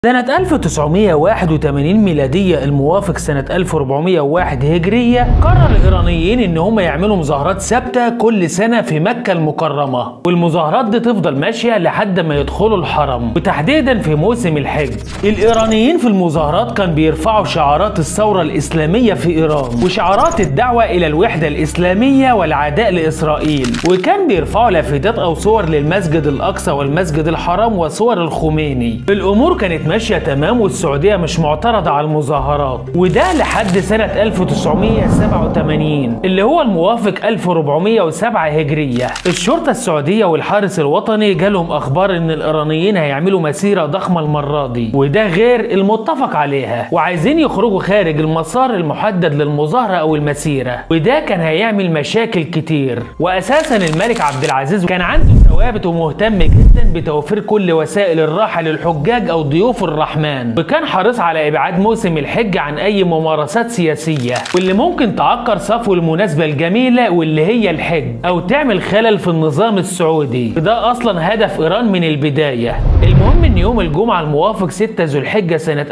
سنة 1981 ميلادية الموافق سنة 1401 هجرية قرر الإيرانيين إن هم يعملوا مظاهرات ثابتة كل سنة في مكة المكرمة والمظاهرات دي تفضل ماشية لحد ما يدخلوا الحرم وتحديدا في موسم الحج الإيرانيين في المظاهرات كان بيرفعوا شعارات الثورة الإسلامية في إيران وشعارات الدعوة إلى الوحدة الإسلامية والعداء لإسرائيل وكان بيرفعوا لافتات أو صور للمسجد الأقصى والمسجد الحرام وصور الخميني الأمور كانت ماشية تمام والسعودية مش معترضة على المظاهرات وده لحد سنة 1987 اللي هو الموافق 1407 هجرية الشرطة السعودية والحارس الوطني جالهم أخبار إن الإيرانيين هيعملوا مسيرة ضخمة المرة دي وده غير المتفق عليها وعايزين يخرجوا خارج المسار المحدد للمظاهرة أو المسيرة وده كان هيعمل مشاكل كتير وأساسا الملك عبد العزيز كان عنده ثوابت ومهتم جدا بتوفير كل وسائل الراحة للحجاج أو ضيوف الرحمن وكان حريص على إبعاد موسم الحج عن أي ممارسات سياسية واللي ممكن تعكر صفو المناسبة الجميلة واللي هي الحج أو تعمل خلل في النظام السعودي وده أصلا هدف إيران من البداية المهم إن يوم الجمعة الموافق 6 ذو الحجة سنة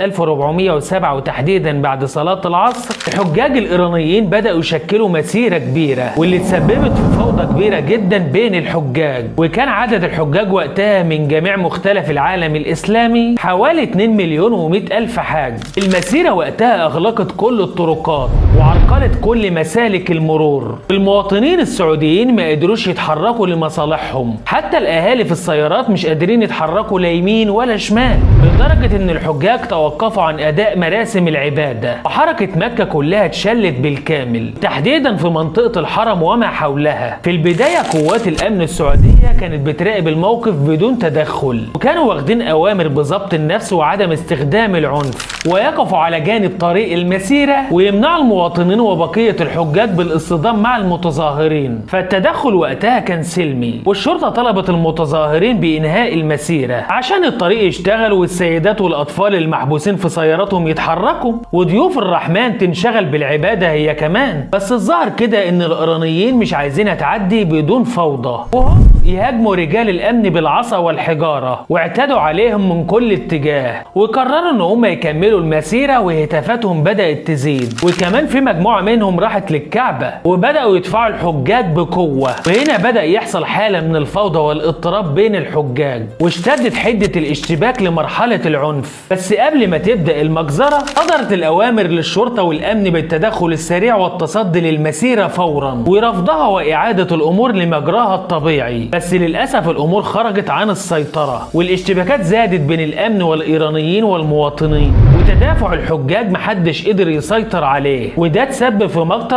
1407 وتحديدا بعد صلاة العصر الحجاج الإيرانيين بدأوا يشكلوا مسيرة كبيرة واللي تسببت في فوضى كبيرة جدا بين الحجاج وكان عدد الحجاج وقتها من جميع مختلف العالم الإسلامي حوالي 2 مليون و100 ألف حاج المسيرة وقتها أغلقت كل الطرقات وعرقلت كل مسالك المرور المواطنين السعوديين ما قدروش يتحركوا لمصالحهم حتى الأهالي في السيارات مش قادرين يتحركوا لا يمين ولا شمال لدرجة إن الحجاج توقفوا عن أداء مراسم العبادة وحركة مكة كلها اتشلت بالكامل تحديدا في منطقة الحرم وما حولها في البداية قوات الأمن السعودية كانت بتراقب الموقف بدون تدخل وكانوا واخدين أوامر بضبط النفس وعدم استخدام العنف ويقفوا على جانب طريق المسيرة ويمنعوا المواطنين وبقية الحجاج بالاصطدام مع المتظاهرين فالتدخل وقتها كان سلمي والشرطة طلبت المتظاهرين بإنهاء المسيرة عشان الطريق يشتغل والسيدات والأطفال المحبوسين في سياراتهم يتحركوا وضيوف الرحمن تنشغل بالعبادة هي كمان بس الظاهر كده إن الإيرانيين مش عايزينها تعدي بدون فوضى وهم يهاجموا رجال الأمن بالعصا والحجارة واعتدوا عليهم من كل اتجاه وقرروا إن هم يكملوا المسيرة وهتافاتهم بدأت تزيد وكمان في مجموعة منهم راحت للكعبة وبدأوا يدفعوا الحجاج بقوة وهنا بدأ يحصل حالة من الفوضى والاضطراب بين الحجاج واشتدت حدة الاشتباك لمرحلة العنف بس قبل ما تبدأ المجزرة صدرت الأوامر للشرطة والأمن بالتدخل السريع والتصدي للمسيرة فورا ورفضها وإعادة الأمور لمجراها الطبيعي بس للأسف الأمور خرجت عن السيطرة والاشتباكات زادت بين الأمن والإيرانيين والمواطنين وتدافع الحجاج محدش قدر يسيطر عليه وده تسبب في مقتل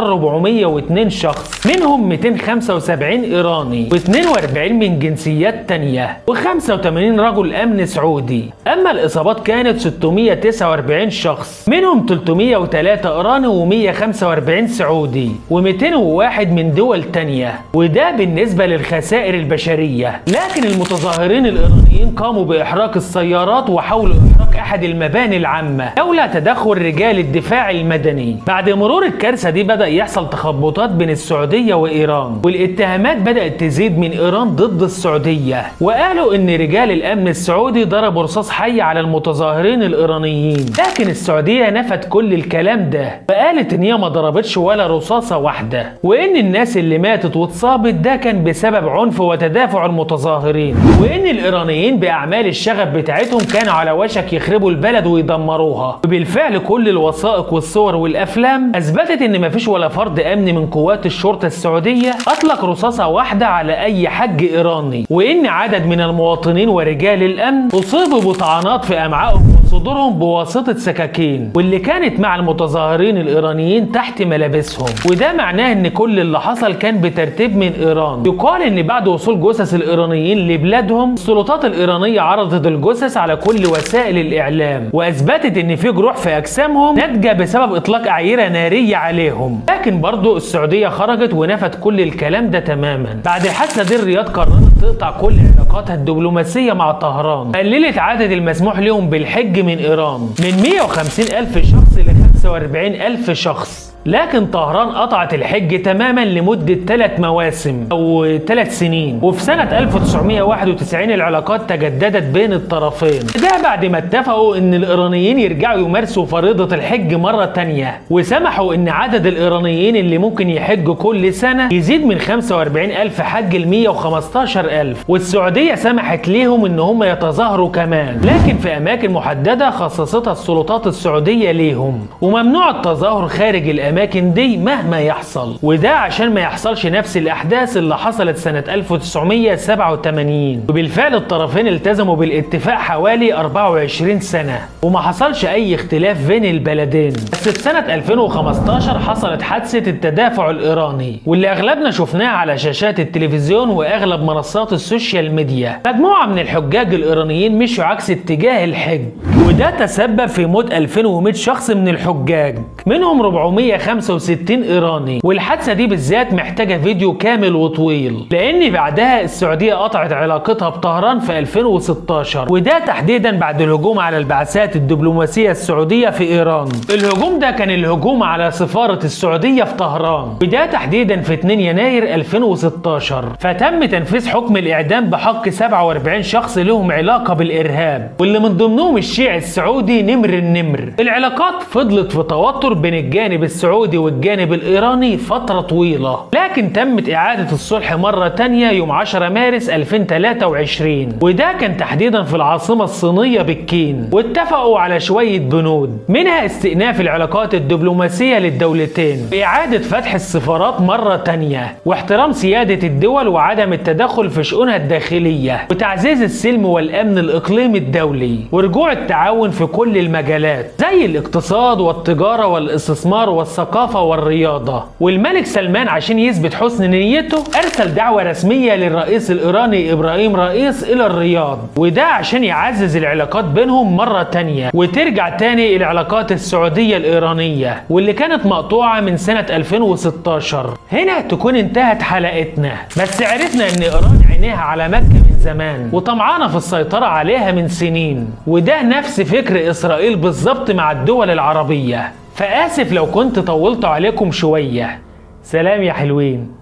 402 شخص منهم 275 إيراني و42 من جنسيات تانية و85 رجل أمن سعودي أما الإصابات كانت 649 شخص منهم 303 إيراني و145 سعودي و201 من دول تانية وده بالنسبة للخسائر البشرية لكن المتظاهرين الإيرانيين قاموا بإحراق السيارات وحاولوا إحراق أحد المباني العامة لولا تدخل رجال الدفاع المدني بعد مرور الكارثة دي بدأ يحصل تخبطات بين السعودية وإيران والاتهامات بدأت تزيد من إيران ضد السعودية وقالوا إن رجال الأمن السعودي ضربوا رصاص حي على المتظاهرين الإيرانيين لكن السعودية نفت كل الكلام ده وقالت إن هي ما ضربتش ولا رصاصة واحدة وإن الناس اللي ماتت واتصابت ده كان بسبب عنف وتدافع المتظاهرين وإن الإيرانيين بأعمال الشغب بتاعتهم كانوا على وشك يخربوا البلد ويدمروها وبالفعل كل الوثائق والصور والأفلام أثبتت إن مفيش ولا فرد أمن من قوات الشرطة السعودية أطلق رصاصة واحدة على أي حج إيراني وإن عدد من المواطنين ورجال الأمن أصيبوا بطعنات في أمعائهم وصدورهم بواسطة سكاكين واللي كانت مع المتظاهرين الإيرانيين تحت ملابسهم وده معناه إن كل اللي حصل كان بترتيب من إيران يقال إن بعد وصول جثث الإيرانيين لبلادهم السلطات الإيرانية عرضت الجثث على كل وسائل الإعلام وأثبتت إن في جروح في أجسامهم ناتجة بسبب إطلاق أعيرة نارية عليهم لكن برضو السعودية خرجت ونفت كل الكلام ده تماما بعد الحادثة دي الرياض قررت تقطع كل علاقاتها الدبلوماسية مع طهران قللت عدد المسموح لهم بالحج من إيران من 150 ألف شخص ل 45 ألف شخص لكن طهران قطعت الحج تماما لمدة ثلاث مواسم أو ثلاث سنين وفي سنة 1991 العلاقات تجددت بين الطرفين ده بعد ما اتفقوا ان الإيرانيين يرجعوا يمارسوا فريضة الحج مرة تانية وسمحوا ان عدد الإيرانيين اللي ممكن يحجوا كل سنة يزيد من 45 ألف حج ل 115 ألف والسعودية سمحت ليهم ان هم يتظاهروا كمان لكن في أماكن محددة خصصتها السلطات السعودية ليهم وممنوع التظاهر خارج الأماكن دي مهما يحصل وده عشان ما يحصلش نفس الأحداث اللي حصلت سنة 1987 وبالفعل الطرفين التزموا بالاتفاق حوالي 24 سنة وما حصلش أي اختلاف بين البلدين بس في سنة 2015 حصلت حادثة التدافع الإيراني واللي أغلبنا شفناها على شاشات التلفزيون وأغلب منصات السوشيال ميديا مجموعة من الحجاج الإيرانيين مشوا عكس اتجاه الحج وده تسبب في موت 2100 شخص من الحجاج منهم 465 إيراني والحادثة دي بالذات محتاجة فيديو كامل وطويل لأن بعدها السعودية قطعت علاقتها بطهران في 2016 وده تحديدا بعد الهجوم على البعثات الدبلوماسية السعودية في إيران الهجوم ده كان الهجوم على سفارة السعودية في طهران وده تحديدا في 2 يناير 2016 فتم تنفيذ حكم الإعدام بحق 47 شخص لهم علاقة بالإرهاب واللي من ضمنهم الشيعي السعودي نمر النمر العلاقات فضلت في توتر بين الجانب السعودي والجانب الإيراني فترة طويلة لكن تمت إعادة الصلح مرة تانية يوم 10 مارس 2023 وده كان تحديدا في العاصمة الصينية بكين واتفقوا على شوية بنود منها استئناف العلاقات الدبلوماسية للدولتين بإعادة فتح السفارات مرة تانية واحترام سيادة الدول وعدم التدخل في شؤونها الداخلية وتعزيز السلم والأمن الإقليمي الدولي ورجوع التعاون في كل المجالات زي الاقتصاد والتجارة والاستثمار والثقافة والرياضة والملك سلمان عشان يثبت حسن نيته أرسل دعوة رسمية للرئيس الإيراني إبراهيم رئيس إلى الرياض وده عشان يعزز العلاقات بينهم مرة تانية وترجع تاني العلاقات السعودية الإيرانية واللي كانت مقطوعة من سنة 2016 هنا تكون انتهت حلقتنا بس عرفنا ان إيران عينيها على مكة من زمان وطمعانة في السيطرة عليها من سنين وده نفس فكر إسرائيل بالظبط مع الدول العربية فآسف لو كنت طولت عليكم شوية سلام يا حلوين